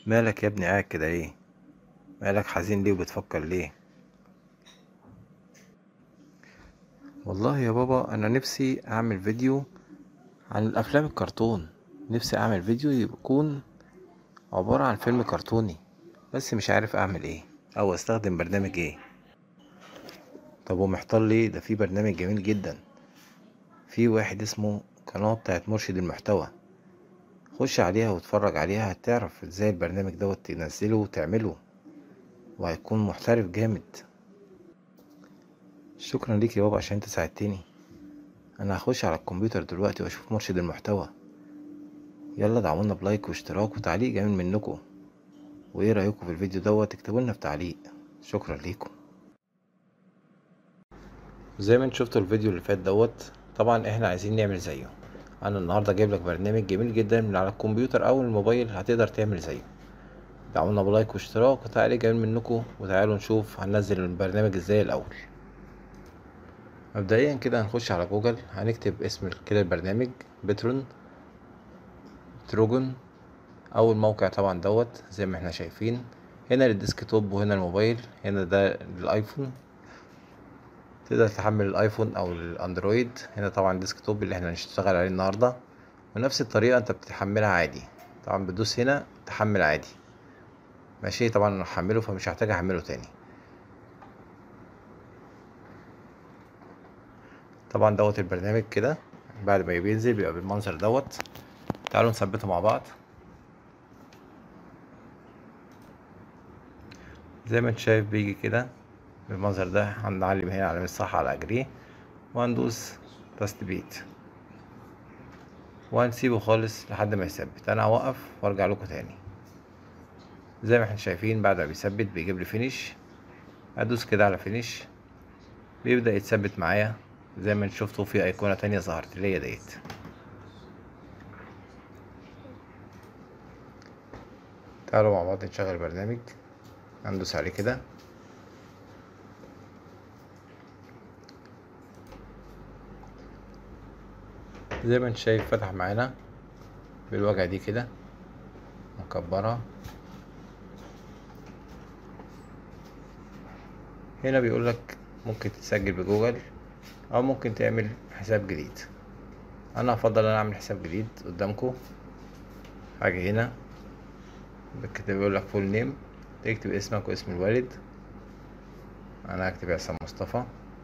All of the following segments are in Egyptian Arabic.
مالك يا ابني قاعد كده ليه مالك حزين ليه وبتفكر ليه والله يا بابا انا نفسي اعمل فيديو عن الافلام الكرتون نفسي اعمل فيديو يكون عبارة عن فيلم كرتوني بس مش عارف اعمل ايه او استخدم برنامج ايه طب ومحتار ليه ده في برنامج جميل جدا في واحد اسمه قناة بتاعت مرشد المحتوى خش عليها واتفرج عليها هتعرف ازاي البرنامج دوت تنزله وتعمله وهيكون محترف جامد شكرا ليك يا بابا عشان انت ساعدتني انا هخش على الكمبيوتر دلوقتي واشوف مرشد المحتوى يلا دعمونا بلايك واشتراك وتعليق جميل منكم وايه رايكم في الفيديو دوت اكتبوا لنا في تعليق شكرا ليكم زي ما انت شفتوا الفيديو اللي فات دوت طبعا احنا عايزين نعمل زيه انا النهارده جايب لك برنامج جميل جدا من على الكمبيوتر او الموبايل هتقدر تعمل زيه دعمونا بلايك واشتراك وتعليق جميل منكم وتعالوا نشوف هننزل البرنامج ازاي الاول مبدئيا كده هنخش على جوجل هنكتب اسم كده البرنامج بترون تروجون اول موقع طبعا دوت زي ما احنا شايفين هنا للديسكتوب وهنا الموبايل هنا ده للايفون تقدر تحمل الايفون او الاندرويد هنا طبعا الديسكتوب اللي احنا هنشتغل عليه النهارده ونفس الطريقه انت بتحملها عادي طبعا بتدوس هنا تحمل عادي ماشي طبعا انا هحمله فمش هحتاج احمله تاني طبعا دوت البرنامج كده بعد ما بينزل بيبقى بالمنظر دوت تعالوا نثبته مع بعض زي ما انت شايف بيجي كده بالمنظر ده هنعلم هنا علامة الصح على اجريه وهندوس تثبيت وهنسيبه خالص لحد ما يثبت انا هوقف وارجع لكم تاني زي ما احنا شايفين بعد ما بيثبت بيجيب لي فينيش ادوس كده على فينيش بيبدأ يتثبت معايا زي ما انت شفتوا في ايقونة تانية ظهرت ليا ديت تعالوا مع بعض نشغل البرنامج هندوس عليه كده زي ما انت شايف فتح معانا بالواجهة دي كده نكبرها هنا بيقولك ممكن تتسجل بجوجل او ممكن تعمل حساب جديد انا هفضل انا اعمل حساب جديد قدامكم حاجة هنا بكتب يقول لك فول نيم تكتب اسمك واسم الوالد انا هكتب عصام مصطفى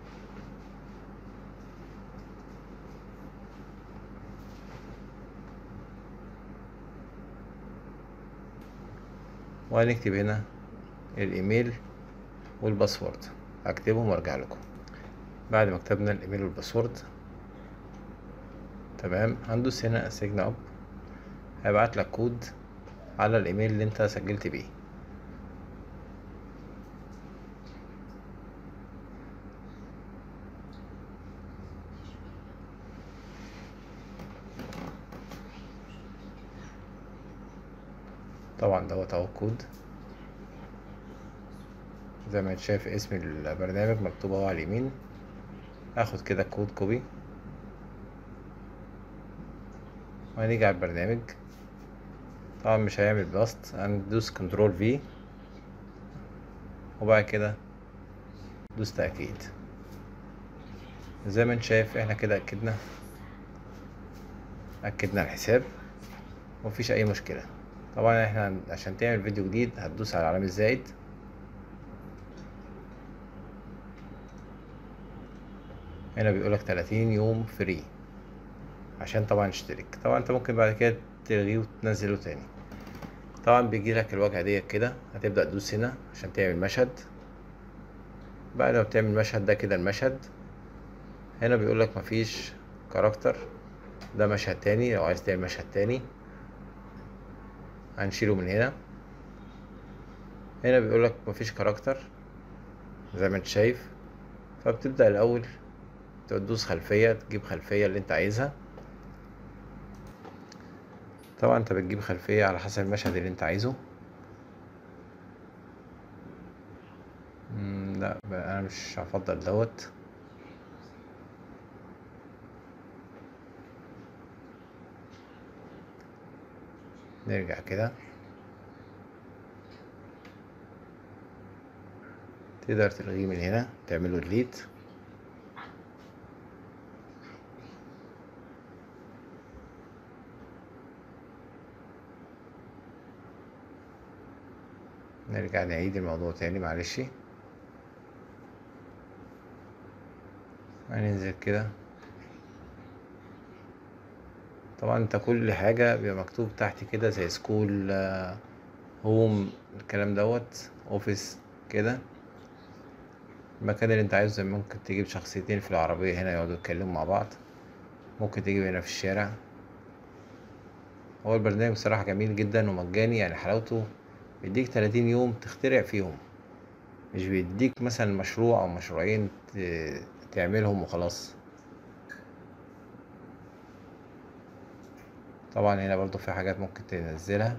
وهنكتب هنا الايميل والباسورد هكتبهم وارجع لكم بعد ما كتبنا الايميل والباسورد تمام هندوس هنا سيجن اب هيبعت لك كود على الايميل اللي انت سجلت بيه طبعا دوت اهو الكود زي ما انت شايف اسم البرنامج مكتوب اهو على اليمين اخد كده كود كوبي وهنيجي على البرنامج طبعا مش هيعمل باست هندوس كنترول في وبعد كده دوس تأكيد زي ما انت شايف احنا كده اكدنا اكدنا الحساب ومفيش اي مشكلة طبعا احنا عشان تعمل فيديو جديد هتدوس على علامة زائد هنا بيقولك تلاتين يوم فري عشان طبعا اشترك طبعا انت ممكن بعد كده تلغيه وتنزله تاني طبعا بيجي لك الواجهه ديت كده هتبدا تدوس هنا عشان تعمل مشهد بعد ما بتعمل المشهد ده كده المشهد هنا بيقول لك مفيش كاركتر ده مشهد تاني لو عايز تعمل مشهد تاني هنشيله من هنا هنا بيقول لك مفيش كاركتر زي ما انت شايف فبتبدا الاول تدوس خلفيه تجيب خلفيه اللي انت عايزها طبعا انت بتجيب خلفية على حسب المشهد اللي انت عايزه لا انا مش هفضل دوت نرجع كده تقدر تلغيه من هنا تعمله ديليت نرجع نعيد الموضوع تاني معلش هننزل كده طبعا انت كل حاجة بيبقى مكتوب تحت كده زي سكول هوم الكلام دوت اوفيس كده المكان اللي انت عايزه ممكن تجيب شخصيتين في العربية هنا يقعدوا يتكلموا مع بعض ممكن تجيب هنا في الشارع هو البرنامج بصراحة جميل جدا ومجاني يعني حلاوته بيديك تلاتين يوم تخترع فيهم مش بيديك مثلا مشروع او مشروعين تعملهم وخلاص طبعا هنا برضو في حاجات ممكن تنزلها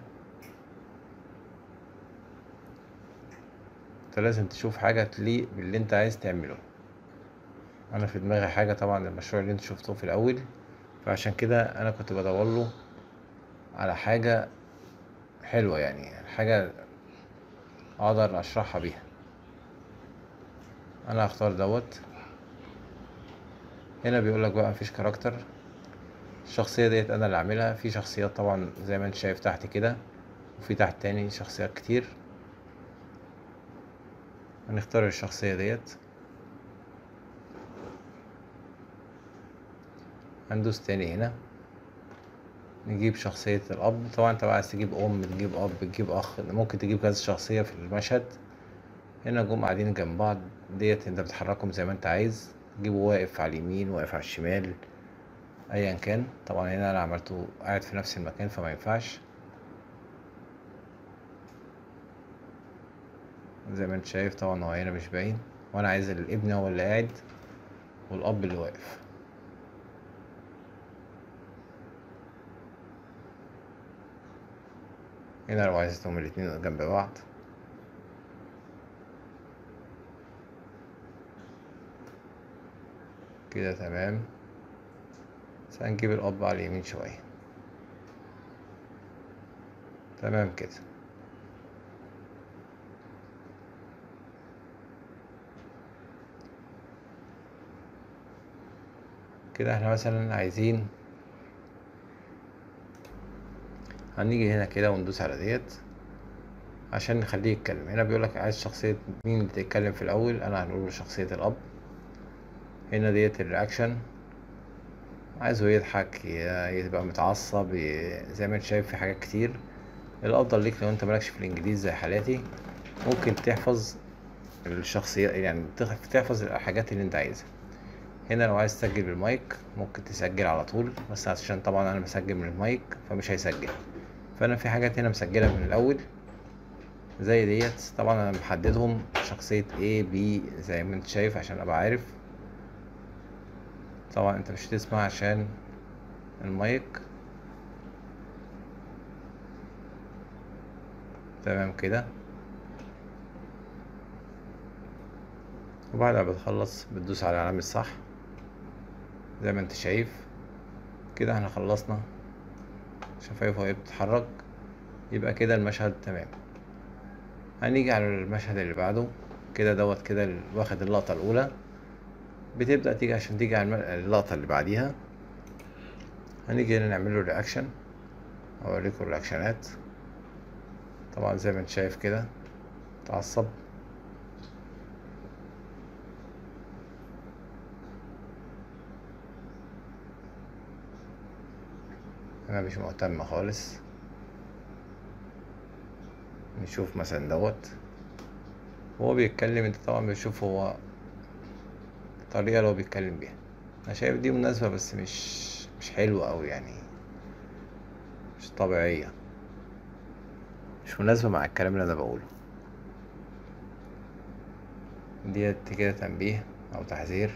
انت لازم تشوف حاجة تليق باللي انت عايز تعمله انا في دماغي حاجة طبعا المشروع اللي انت شفتوه في الاول فعشان كده انا كنت بدور له على حاجة حلوة يعني حاجة اقدر اشرحها بيها انا هختار دوت هنا بيقولك بقى مفيش كاركتر الشخصية ديت انا اللي عاملها في شخصيات طبعا زي ما انت شايف تحت كده وفي تحت تاني شخصيات كتير هنختار الشخصية ديت هندوس تاني هنا نجيب شخصية الأب طبعا انت بقى عايز تجيب أم تجيب أب تجيب أخ ممكن تجيب كذا شخصية في المشهد هنا جم قاعدين جنب بعض ديت انت بتحركهم زي ما انت عايز تجيبه واقف على اليمين واقف على الشمال ايا كان طبعا هنا انا عملته قاعد في نفس المكان فما ينفعش زي ما انت شايف طبعا هو هنا مش باين وانا عايز الابن هو اللي قاعد والاب اللي واقف هنا لو عايزتهم الاتنين جنب بعض كده تمام بس هنجيب الأب على اليمين شوية تمام كده كده احنا مثلا عايزين هنيجي هنا كده وندوس على ديت عشان نخليه يتكلم هنا بيقولك عايز شخصية مين اللي تتكلم في الأول أنا هنقول شخصية الأب هنا ديت الرياكشن عايزه يضحك يبقى متعصب زي ما انت شايف في حاجات كتير الافضل ليك لو انت مالكش في الانجليزي زي حالاتي ممكن تحفظ الشخصيات يعني تحفظ الحاجات اللي انت عايزها هنا لو عايز تسجل بالمايك ممكن تسجل على طول بس عشان طبعا انا مسجل من المايك فمش هيسجل فانا في حاجات هنا مسجلها من الاول زي ديت طبعا انا محددهم شخصية A B زي ما انت شايف عشان ابقى عارف طبعا انت مش هتسمع عشان المايك تمام كده وبعد ما بتخلص بتدوس على علامة صح زي ما انت شايف كده احنا خلصنا شفايفه وهي بتتحرك يبقى كده المشهد تمام هنيجي على المشهد اللي بعده كده دوت كده واخد اللقطة الأولى بتبدأ تيجي عشان تيجي على اللقطة اللي بعديها هنيجي هنا نعمل له رياكشن اوريكم الرياكشنات طبعا زي ما انت شايف كده تعصب انا مش مهتم خالص نشوف مثلا دوت هو بيتكلم انت طبعا بتشوف هو الطريقة اللي هو بيتكلم بيها انا شايف دي مناسبة بس مش مش حلوة اوي يعني مش طبيعية مش مناسبة مع الكلام اللي انا بقوله ديت كده تنبيه او تحذير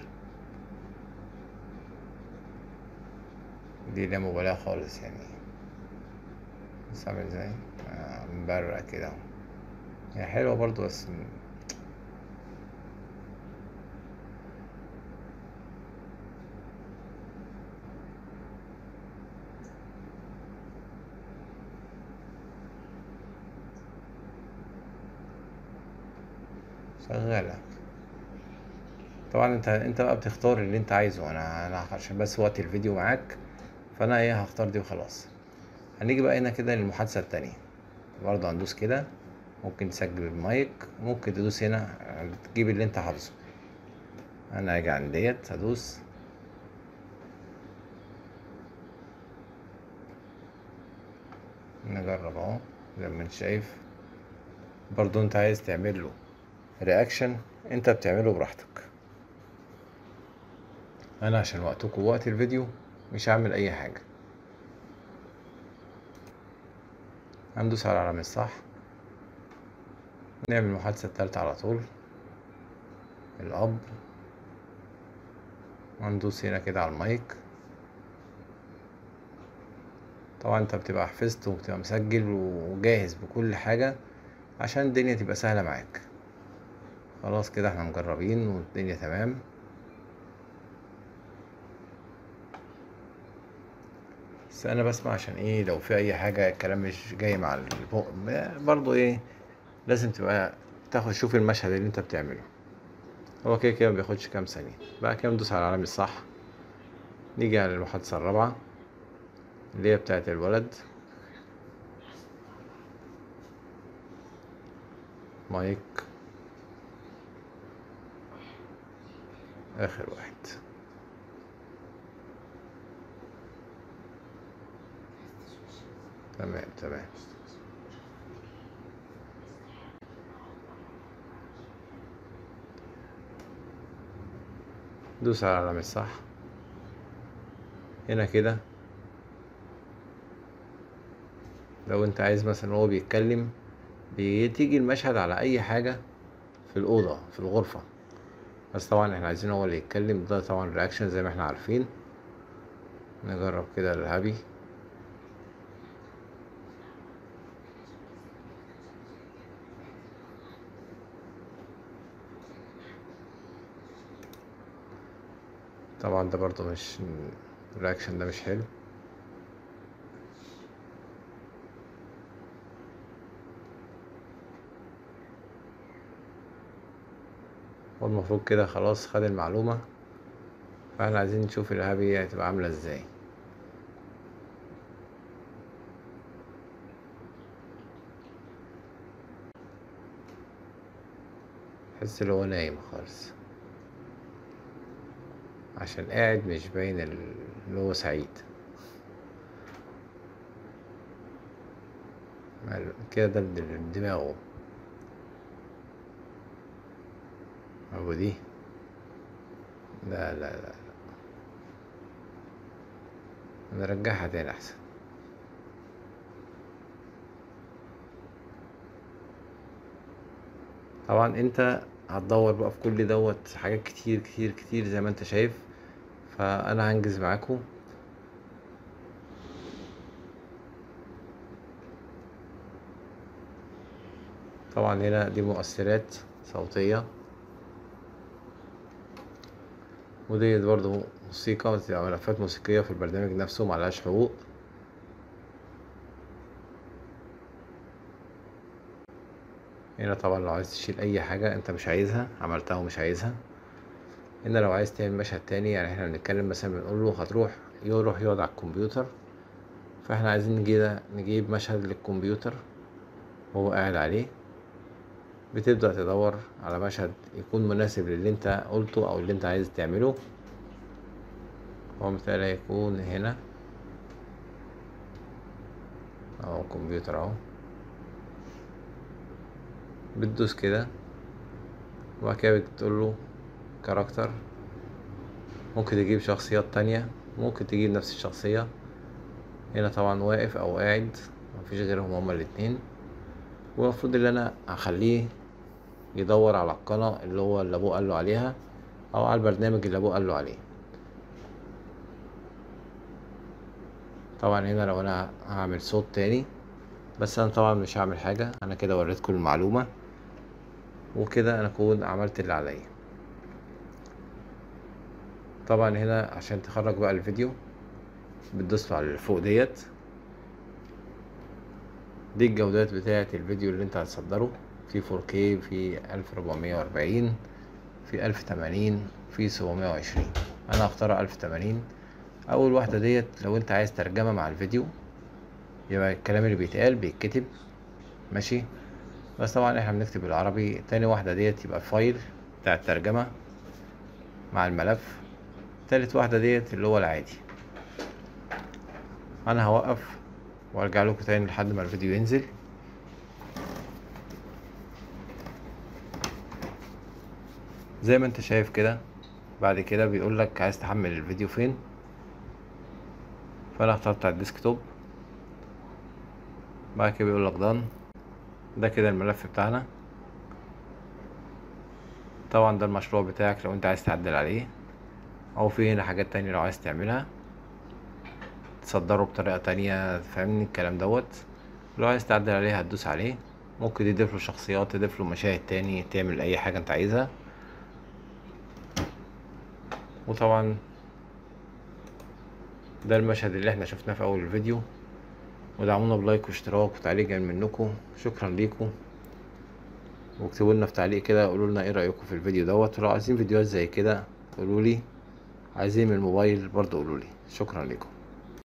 دي لا مبالاة خالص يعني بس عامل ازاي آه، مبرق كده هي حلوة برضو بس شغالة طبعا انت انت بقى بتختار اللي انت عايزه انا انا عشان بس وقت الفيديو معاك فانا ايه هختار دي وخلاص هنيجي بقى هنا كده للمحادثة التانية برضه هندوس كده ممكن تسجل المايك ممكن تدوس هنا تجيب اللي انت حافظه انا هاجي عند ديت هدوس نجرب اهو زي ما انت شايف برضو انت عايز تعمل له رياكشن انت بتعمله براحتك انا عشان وقتكم وقت الفيديو مش هعمل اي حاجة هندوس على العلامة الصح نعمل المحادثة التالتة على طول الأب وندوس هنا كده على المايك طبعا انت بتبقى حفظت وبتبقى مسجل وجاهز بكل حاجة عشان الدنيا تبقى سهلة معاك خلاص كده احنا مجربين والدنيا تمام بس انا بسمع عشان ايه لو في اي حاجة الكلام مش جاي مع البق برضو ايه لازم تبقى تاخد شوف المشهد اللي انت بتعمله هو كده كده مبياخدش كام ثانية بقى كده ندوس على العلامة الصح نيجي على المحادثة الرابعة اللي هي بتاعت الولد مايك آخر واحد تمام تمام دوس على العلامة الصح هنا كده لو انت عايز مثلا هو بيتكلم بتيجي المشهد على اي حاجة في الأوضة في الغرفة بس طبعا احنا عايزين هو اللي يتكلم ده طبعا رياكشن زي ما احنا عارفين نجرب كده الهابي طبعا ده برضو مش الرياكشن ده مش حلو والمفروض كده خلاص خد المعلومة فاحنا عايزين نشوف الإرهابية هتبقى عاملة ازاي حس اللي هو نايم خالص عشان قاعد مش باين اللي هو سعيد كده ده دماغه أبو دي لا لا لا نرجعها تاني أحسن طبعا انت هتدور بقى في كل دوت حاجات كتير كتير كتير زي ما انت شايف فانا هنجز معاكم طبعا هنا دي مؤثرات صوتية وديت برضو موسيقى بتبقى ملفات موسيقية في البرنامج نفسه معلهاش حقوق هنا طبعا لو عايز تشيل اي حاجة انت مش عايزها عملتها ومش عايزها هنا لو عايز تعمل مشهد تاني يعني احنا بنتكلم مثلا بنقول له هتروح يروح يقعد على الكمبيوتر فاحنا عايزين نجيب نجيب مشهد للكمبيوتر وهو قاعد عليه بتبدأ تدور على مشهد يكون مناسب للي انت قلته او اللي انت عايز تعمله هو مثلا يكون هنا اهو كمبيوتر اهو بتدوس كده وبعد كده بتقول له كاركتر ممكن تجيب شخصيات تانية ممكن تجيب نفس الشخصية هنا طبعا واقف او قاعد مفيش غيرهم هما الاتنين والمفروض ان انا اخليه يدور على القناة اللي هو اللي ابوه قاله عليها او على البرنامج اللي ابوه قاله عليه طبعا هنا لو انا هعمل صوت تاني بس انا طبعا مش هعمل حاجة انا كده وريتكم المعلومة وكده انا اكون عملت اللي عليا طبعا هنا عشان تخرج بقى الفيديو بتدوس على اللي فوق ديت دي الجودات بتاعة الفيديو اللي انت هتصدره في 4K في 1440 في 1080 في 720 انا هختار 1080 اول واحدة ديت لو انت عايز ترجمة مع الفيديو يبقى الكلام اللي بيتقال بيتكتب ماشي بس طبعا احنا بنكتب بالعربي تاني واحدة ديت يبقى الفايل بتاع الترجمة مع الملف تالت واحدة ديت اللي هو العادي انا هوقف وارجع لكم تاني لحد ما الفيديو ينزل زي ما انت شايف كده بعد كده بيقول لك عايز تحمل الفيديو فين فانا اخترت على الديسكتوب بعد كده بيقول لك دان ده كده الملف بتاعنا طبعا ده المشروع بتاعك لو انت عايز تعدل عليه او في هنا حاجات تانية لو عايز تعملها تصدره بطريقة تانية فاهمني الكلام دوت لو عايز تعدل عليه هتدوس عليه ممكن تضيف له شخصيات تضيف له مشاهد تاني تعمل اي حاجة انت عايزها وطبعا ده المشهد اللي احنا شفناه في اول الفيديو ودعمونا بلايك واشتراك وتعليق جميل منكم شكرا ليكم واكتبوا لنا في تعليق كده قولوا لنا ايه رايكم في الفيديو دوت ولو عايزين فيديوهات زي كده قولوا لي عايزين من الموبايل برضه قولوا لي شكرا لكم